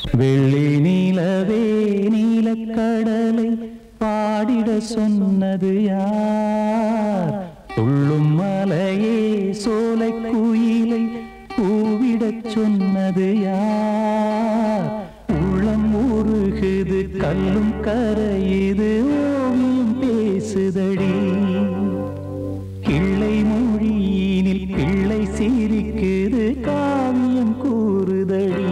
வெள்ளி நீலவே நீலக்கடலை பாடிட சொன்னது யார் துள்ளும் மலையே சோலை குயிலை கூவிடச் சொன்னது யார் உள்ளம் உருகுது கல்லும் கரையுது ஓவியம் பேசுதடி கிள்ளை மொழியினில் பிள்ளை சிரிக்குது காவியம் கூறுதடி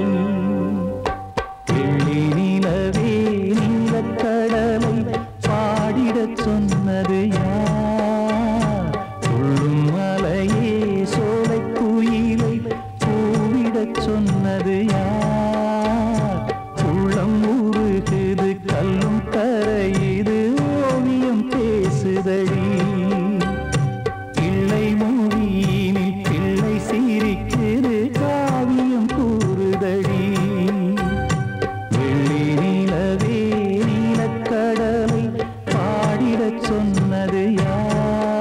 வெள்ளி நிலவே நீலக்கடலை பாடிடச் சொன்னது யார் துள்ளும் மலையே சோலை குயிலை கூவிடச் சொன்னது யார் உள்ளம் உருகுது கல்லும் கரையுது ஓவியம் பேசுதடி பிள்ளை மொழியினில் பிள்ளை சிரிக்குது காவியம் கூறுதடி வெள்ளி நிலவே நீலக்கடலை பாடிடச் சொன்னது யார்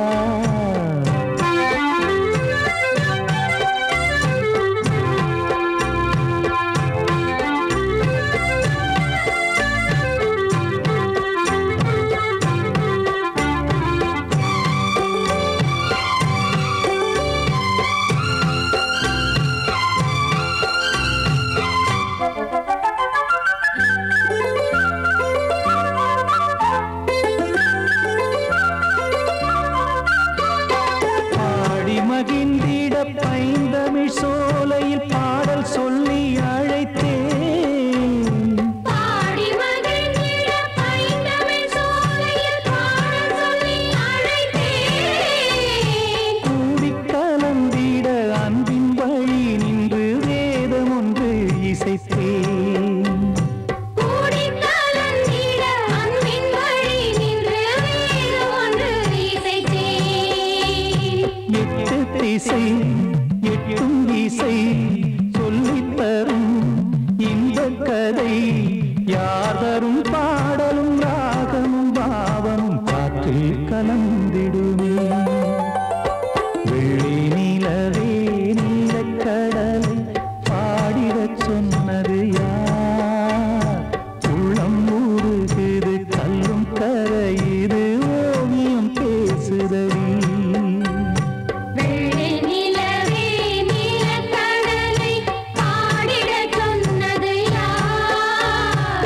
பாடி மகிழ்ந்திட பைந்தமிழ் சோலையில் பாடல் சொல்லி அழைத்தேன் பாடி மகிழ்ந்திட பைந்தமிழ் சோலையில் பாடல் சொல்லி அழைத்தேன் கூடிக் கலந்திட அன்பின் வழி நின்று வேதம் ஒன்று இசைத்தேன் கூடிக் கலந்திட அன்பின் வழி நின்று வேறு ஒன்று இசைத்தேன் எட்டு திசை எட்டும் இசை சொல்லித் தரும் இந்த கதை யார் தரும் பாடலும் ராகமும் பாவமும் காற்றில் கலந்திடுமே வெள்ளி நிலவே நீலக்கடலை பாடிடச் சொன்னது யார் உள்ளம் ஊறுகுது கல்லும் கரையுது ஓவியம் பேசுதடி வெள்ளி நிலவே நீலக்கடலை பாடிடச் சொன்னது யார்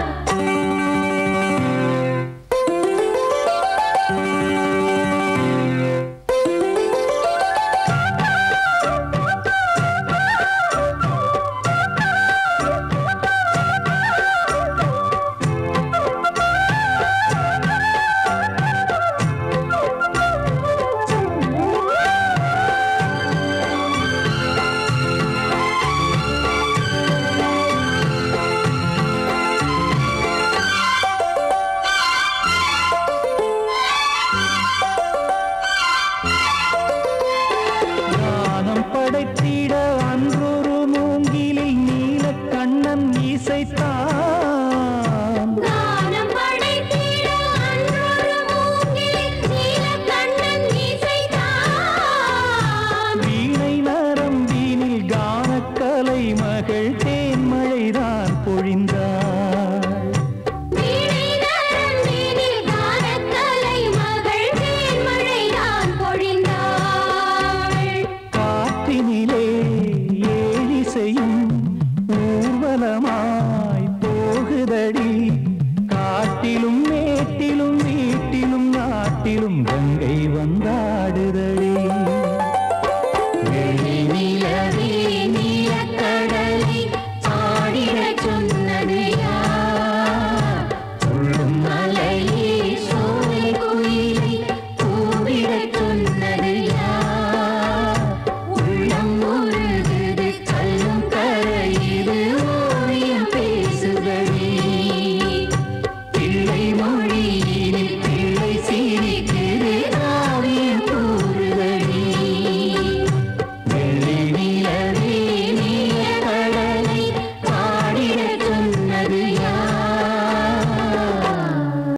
ஞானம் படைத்திட அன்றொரு மூங்கிலில் நீலக் கண்ணன் இசைத்தான் கானம் படைத்திட அன்றொரு மூங்கில் நீலக்கண்ணன் இசைத்தான் வீணை நரம்பினில் கானக்கலை மகள் தேன்மழைதான் பொழிந்தாள் வீணை நரம்பினில் கானக்கலை மகள் தேன்மழைதான் பொழிந்தாள் காற்றினிலே ஏழிசையும் ஊர்வலமா